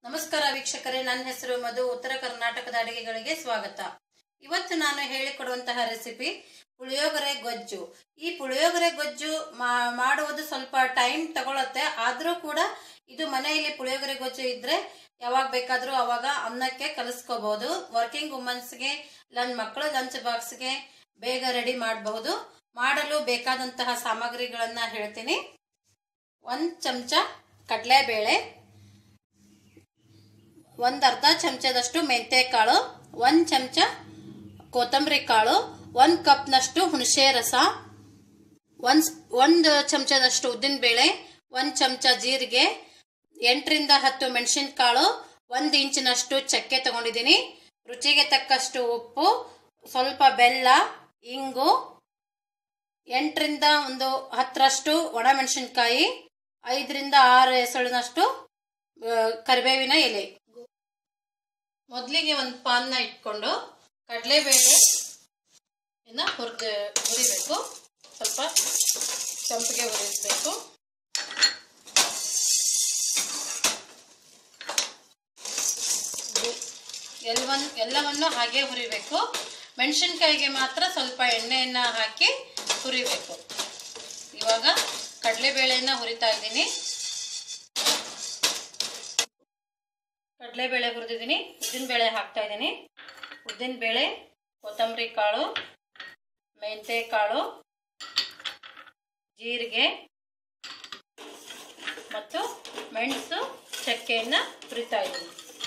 ನಮಸ್ಕಾರ ವೀಕ್ಷಕರೇ ನನ್ನ ಹೆಸರು ಮಧು ಉತ್ತರ ಕರ್ನಾಟಕದ ಅಡಿಗೆಗಳಿಗೆ ಸ್ವಾಗತ ಇವತ್ತು ನಾನು ಹೇಳಿಕೊಡುವಂತಹ ರೆಸಿಪಿ ಪುಳಿಯೋಗರೆ ಗೊಜ್ಜು ಈ ಪುಳಿಯೋಗರೆ ಗೊಜ್ಜು ಮಾ- ಮಾಡುವುದು ಸ್ವಲ್ಪ ಟೈಮ್ ತಗೊಳುತ್ತೆ ಆದರೂ ಕೂಡ ಇದು ಮನೆಯಲ್ಲಿ ಪುಳಿಯೋಗರೆ ಗೊಜ್ಜು ಇದ್ರೆ ಯಾವಾಗ ಬೇಕಾದರೂ ಅವಾಗ ಅನ್ನಕ್ಕೆ ಕಲಿಸ್ಕೋಬಹುದು ವರ್ಕಿಂಗ್ ವುಮನ್ಸ್ಗೆ ನನ್ನ ಮಕ್ಕಳು ಲಂಚ್ ಬಾಕ್ಸ್ಗೆ ಬೇಗ ರೆಡಿ ಮಾಡಬಹುದು ಮಾಡಲು ಬೇಕಾದಂತಹ ಸಾಮಗ್ರಿಗಳನ್ನ ಹೇಳ್ತೀನಿ ಒಂದು ಚಮಚ ಕಡಲೆಬೇಳೆ ಒಂದು ಅರ್ಧ ಚಮಚದಷ್ಟು ಮೆಂತ್ಯಕಾಳು ಒಂದು ಚಮಚ ಕೊತ್ತಂಬರಿ ಕಾಳು ಒಂದು ಕಪ್ನಷ್ಟು ಹುಣಸೆ ರಸ ಒಂದು ಒಂದು ಚಮಚದಷ್ಟು ಉದ್ದಿನಬೇಳೆ ಒಂದು ಚಮಚ ಜೀರಿಗೆ ಎಂಟರಿಂದ ಹತ್ತು ಮೆಣಸಿನಕಾಳು ಒಂದು ಇಂಚಿನಷ್ಟು ಚಕ್ಕೆ ತಗೊಂಡಿದ್ದೀನಿ ರುಚಿಗೆ ತಕ್ಕಷ್ಟು ಉಪ್ಪು ಸ್ವಲ್ಪ ಬೆಲ್ಲ ಇಂಗು ಎಂಟರಿಂದ ಒಂದು ಹತ್ತರಷ್ಟು ಒಣಮೆಣಸಿನ್ಕಾಯಿ ಐದರಿಂದ ಆರು ಎಸಳಿನಷ್ಟು ಆ, ಕರಿಬೇವಿನ ಎಲೆ ಮೊದಲಿಗೆ ಒಂದು ಪಾನ್ನ ಇಟ್ಕೊಂಡು ಕಡಲೆಬೇಳೆ ಇನ್ನ ಹುರಿದು ಹುರಿಬೇಕು ಸ್ವಲ್ಪ ಕೆಂಪಿಗೆ ಹುರಿಸಬೇಕು ಎಲ್ಲವನ್ ಎಲ್ಲವನ್ನು ಹಾಗೆ ಹುರಿಬೇಕು ಮೆಣಸಿನ್ಕಾಯಿಗೆ ಮಾತ್ರ ಸ್ವಲ್ಪ ಎಣ್ಣೆಯನ್ನ ಹಾಕಿ ಹುರಿಬೇಕು ಇವಾಗ ಕಡಲೆಬೇಳೆಯನ್ನ ಹುರಿತಾ ಇದ್ದೀನಿ ಕಡಲೆಬೇಳೆ ಹುರಿದಿದ್ದೀನಿ ಉದ್ದಿನಬೇಳೆ ಹಾಕ್ತಾ ಇದ್ದೀನಿ ಉದ್ದಿನಬೇಳೆ ಕೊತ್ತಂಬರಿ ಕಾಳು ಮೆಂತ್ಯ ಕಾಳು ಜೀರಿಗೆ ಮತ್ತು ಮೆಣಸು ಚಕ್ಕೆಯನ್ನು ಹುರಿತಾ ಇದ್ದೀನಿ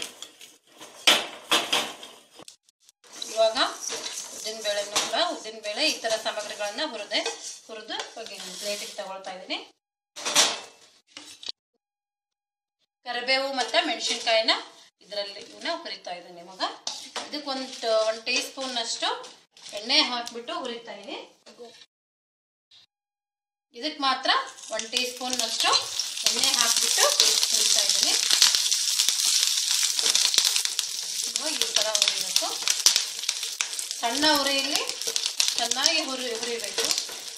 ಇವಾಗ ಉದ್ದಿನಬೇಳೆನೂ ಕೂಡ ಉದ್ದಿನಬೇಳೆ ಈ ಥರ ಸಾಮಗ್ರಿಗಳನ್ನ ಹುರಿದೆ ಹುರಿದು ಪ್ಲೇಟಿಗೆ ತಗೊಳ್ತಾ ಇದ್ದೀನಿ ಕರಿಬೇವು ಮತ್ತು ಮೆಣಸಿನ್ಕಾಯಿನ ಇದರಲ್ಲಿ ಇವನ್ನ ಹುರಿತಾ ಇದ್ದೀನಿ ಇವಾಗ ಇದಕ್ಕೆ ಒಂದು ಒಂದು ಟೀ ಸ್ಪೂನ್ನಷ್ಟು ಎಣ್ಣೆ ಹಾಕಿಬಿಟ್ಟು ಹುರಿತಾ ಇದ್ದೀನಿ ಇದಕ್ಕೆ ಮಾತ್ರ ಒಂದು ಟೀ ಸ್ಪೂನ್ನಷ್ಟು ಎಣ್ಣೆ ಹಾಕಿಬಿಟ್ಟು ಹುರಿತಾ ಇದ್ದೀನಿ ಇವಾಗ ಈ ಥರ ಹುರಿಬೇಕು ಸಣ್ಣ ಉರಿಯಲ್ಲಿ ಚೆನ್ನಾಗಿ ಹುರಿ ಹುರಿಬೇಕು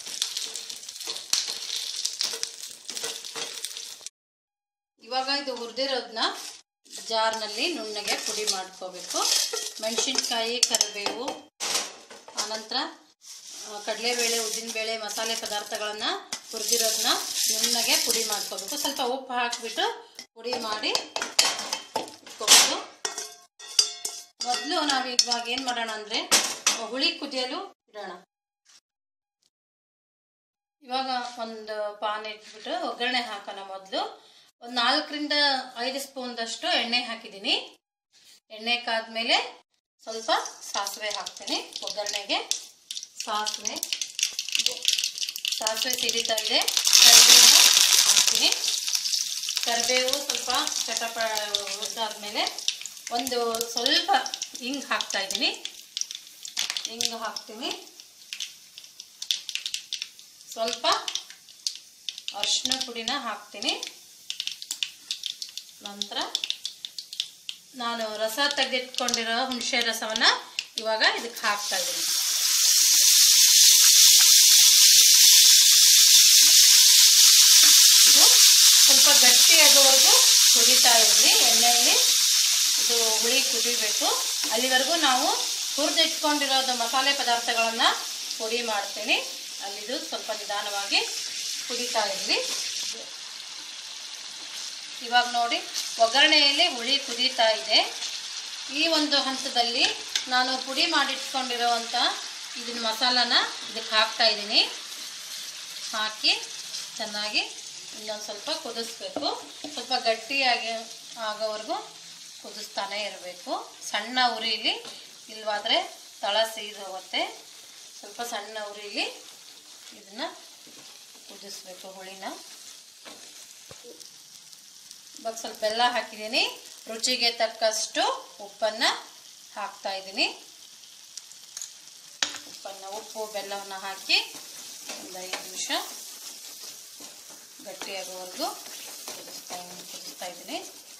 ಇವಾಗ ಇದು ಹುರಿದಿರೋದನ್ನ ಜಾರ್ನಲ್ಲಿ ನುಣ್ಣಗೆ ಪುಡಿ ಮಾಡ್ಕೋಬೇಕು ಮೆಣಸಿನ್ಕಾಯಿ ಕರಿಬೇವು ಆನಂತರ ಕಡಲೆಬೇಳೆ ಉದ್ದಿನಬೇಳೆ ಮಸಾಲೆ ಪದಾರ್ಥಗಳನ್ನು ಹುರಿದಿರೋದನ್ನ ನುಣ್ಣಗೆ ಪುಡಿ ಮಾಡ್ಕೋಬೇಕು ಸ್ವಲ್ಪ ಉಪ್ಪು ಹಾಕಿಬಿಟ್ಟು ಪುಡಿ ಮಾಡಿ ಇಟ್ಕೋಬೇಕು ಮೊದಲು ನಾವು ಇವಾಗ ಏನು ಮಾಡೋಣ ಅಂದರೆ ಹುಳಿ ಕುದಿಯಲು ಇಡೋಣ ಇವಾಗ ಒಂದು ಪಾನ್ ಇಟ್ಬಿಟ್ಟು ಒಗ್ಗರಣೆ ಹಾಕೋಣ ಮೊದಲು ಒಂದು ನಾಲ್ಕರಿಂದ ಐದು ಸ್ಪೂನ್ದಷ್ಟು ಎಣ್ಣೆ ಹಾಕಿದ್ದೀನಿ ಎಣ್ಣೆ ಕಾದ್ಮೇಲೆ ಸ್ವಲ್ಪ ಸಾಸಿವೆ ಹಾಕ್ತೀನಿ ಒಗ್ಗರಣೆಗೆ ಸಾಸಿವೆ ಸಾಸಿವೆ ಸಿಡಿತಾ ಇದೆ ಕರಿಬೇವು ಹಾಕ್ತೀನಿ ಕರಿಬೇವು ಸ್ವಲ್ಪ ಚಟಪ ಉದ್ದಾದ್ಮೇಲೆ ಒಂದು ಸ್ವಲ್ಪ ಹಿಂಗೆ ಹಾಕ್ತಾ ಇದ್ದೀನಿ ಹಿಂಗೆ ಹಾಕ್ತೀನಿ ಸ್ವಲ್ಪ ಅರಿಶಿನ ಪುಡಿನ ಹಾಕ್ತೀನಿ ನಂತರ ನಾನು ರಸ ತೆಗೆದಿಟ್ಕೊಂಡಿರೋ ಹುಣಸೆ ರಸವನ್ನು ಇವಾಗ ಇದಕ್ಕೆ ಹಾಕ್ತಾ ಇದ್ದೀನಿ ಇದು ಸ್ವಲ್ಪ ಗಟ್ಟಿಯಾಗೋವರೆಗೂ ಕುದೀತಾ ಇರಲಿ ಎಣ್ಣೆಯಲ್ಲಿ ಇದು ಹುಳಿ ಕುದಿಬೇಕು ಅಲ್ಲಿವರೆಗೂ ನಾವು ಹುರಿದಿಟ್ಕೊಂಡಿರೋದು ಮಸಾಲೆ ಪದಾರ್ಥಗಳನ್ನು ಪುಡಿ ಮಾಡ್ತೀನಿ ಅಲ್ಲಿದು ಸ್ವಲ್ಪ ನಿಧಾನವಾಗಿ ಕುದೀತಾ ಇರಲಿ ಇವಾಗ ನೋಡಿ ಒಗ್ಗರಣೆಯಲ್ಲಿ ಹುಳಿ ಕುದೀತಾ ಇದೆ ಈ ಒಂದು ಹಂತದಲ್ಲಿ ನಾನು ಪುಡಿ ಮಾಡಿಟ್ಕೊಂಡಿರೋವಂಥ ಇದನ್ನ ಮಸಾಲಾನ ಇದಕ್ಕೆ ಹಾಕ್ತಾ ಇದ್ದೀನಿ ಹಾಕಿ ಚೆನ್ನಾಗಿ ಇನ್ನೊಂದು ಸ್ವಲ್ಪ ಕುದಿಸ್ಬೇಕು ಸ್ವಲ್ಪ ಗಟ್ಟಿಯಾಗಿ ಆಗೋವರೆಗೂ ಕುದಿಸ್ತಾನೆ ಇರಬೇಕು ಸಣ್ಣ ಉರಿಲಿ ಇಲ್ವಾದರೆ ತಳ ಸೀದು ಹೋಗುತ್ತೆ ಸ್ವಲ್ಪ ಸಣ್ಣ ಉರಿಲಿ ಇದನ್ನು ಕುದಿಸ್ಬೇಕು ಹುಳಿನ ಇವಾಗ ಸ್ವಲ್ಪ ಬೆಲ್ಲ ಹಾಕಿದ್ದೀನಿ ರುಚಿಗೆ ತಕ್ಕಷ್ಟು ಉಪ್ಪನ್ನು ಹಾಕ್ತಾ ಇದ್ದೀನಿ ಉಪ್ಪನ್ನು ಉಪ್ಪು ಬೆಲ್ಲವನ್ನು ಹಾಕಿ ಒಂದು ಐದು ನಿಮಿಷ ಗಟ್ಟಿಯಾಗೋವರೆಗೂ ಕುದಿಸ್ತಾ ಕುದಿಸ್ತಾ ಇದ್ದೀನಿ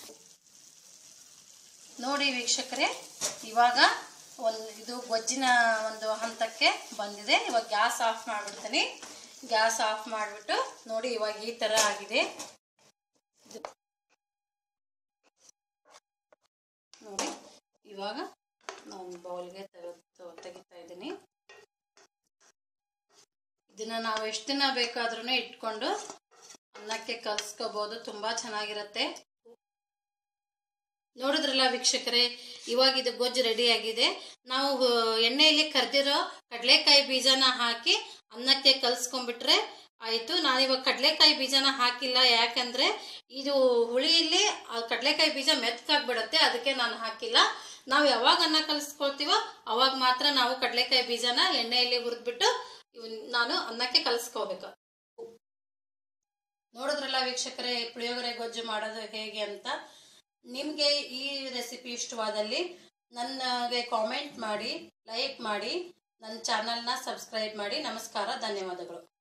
ನೋಡಿ ವೀಕ್ಷಕರೇ ಇವಾಗ ಒಂದು ಇದು ಗೊಜ್ಜಿನ ಒಂದು ಹಂತಕ್ಕೆ ಬಂದಿದೆ ಇವಾಗ ಗ್ಯಾಸ್ ಆಫ್ ಮಾಡಿಬಿಡ್ತೀನಿ ಗ್ಯಾಸ್ ಆಫ್ ಮಾಡಿಬಿಟ್ಟು ನೋಡಿ ಇವಾಗ ಈ ಥರ ಆಗಿದೆ ಇವಾಗ ನಾನು ಬೌಲ್ಗೆ ತೆಗೆದು ತೆಗಿತಾ ಇದ್ದೀನಿ ಇದನ್ನ ನಾವು ಎಷ್ಟು ದಿನ ಬೇಕಾದ್ರೂ ಇಟ್ಕೊಂಡು ಅನ್ನಕ್ಕೆ ಕಲ್ಸ್ಕೋಬಹುದು ತುಂಬಾ ಚೆನ್ನಾಗಿರುತ್ತೆ ನೋಡಿದ್ರಲ್ಲ ವೀಕ್ಷಕರೇ ಇವಾಗ ಇದು ಗೊಜ್ಜು ರೆಡಿ ಆಗಿದೆ ನಾವು ಆ, ಎಣ್ಣೆಯಲ್ಲಿ ಕರ್ದಿರೋ ಕಡಲೆಕಾಯಿ ಬೀಜನ ಹಾಕಿ ಅನ್ನಕ್ಕೆ ಕಲ್ಸ್ಕೊಂಡ್ಬಿಟ್ರೆ ಆಯಿತು ನಾನಿವಾಗ ಕಡಲೆಕಾಯಿ ಬೀಜನ ಹಾಕಿಲ್ಲ ಯಾಕಂದ್ರೆ ಇದು ಹುಳಿಯಲ್ಲಿ ಆ ಕಡಲೆಕಾಯಿ ಬೀಜ ಮೆತ್ಕಾಗ್ಬಿಡುತ್ತೆ ಅದಕ್ಕೆ ನಾನು ಹಾಕಿಲ್ಲ ನಾವು ಯಾವಾಗ ಅನ್ನ ಕಲಿಸ್ಕೊಳ್ತೀವೋ ಅವಾಗ ಮಾತ್ರ ನಾವು ಕಡಲೆಕಾಯಿ ಬೀಜನ ಎಣ್ಣೆಯಲ್ಲಿ ಹುರಿದ್ಬಿಟ್ಟು ಇವನ್ ನಾನು ಅನ್ನಕ್ಕೆ ಕಲಿಸ್ಕೋಬೇಕು ನೋಡಿದ್ರಲ್ಲ ವೀಕ್ಷಕರೇ ಪುಳಿಯೋಗರೆ ಗೊಜ್ಜು ಮಾಡೋದು ಹೇಗೆ ಅಂತ ನಿಮಗೆ ಈ ರೆಸಿಪಿ ಇಷ್ಟವಾದಲ್ಲಿ ನನಗೆ ಕಾಮೆಂಟ್ ಮಾಡಿ ಲೈಕ್ ಮಾಡಿ ನನ್ನ ಚಾನಲ್ನ ಸಬ್ಸ್ಕ್ರೈಬ್ ಮಾಡಿ ನಮಸ್ಕಾರ ಧನ್ಯವಾದಗಳು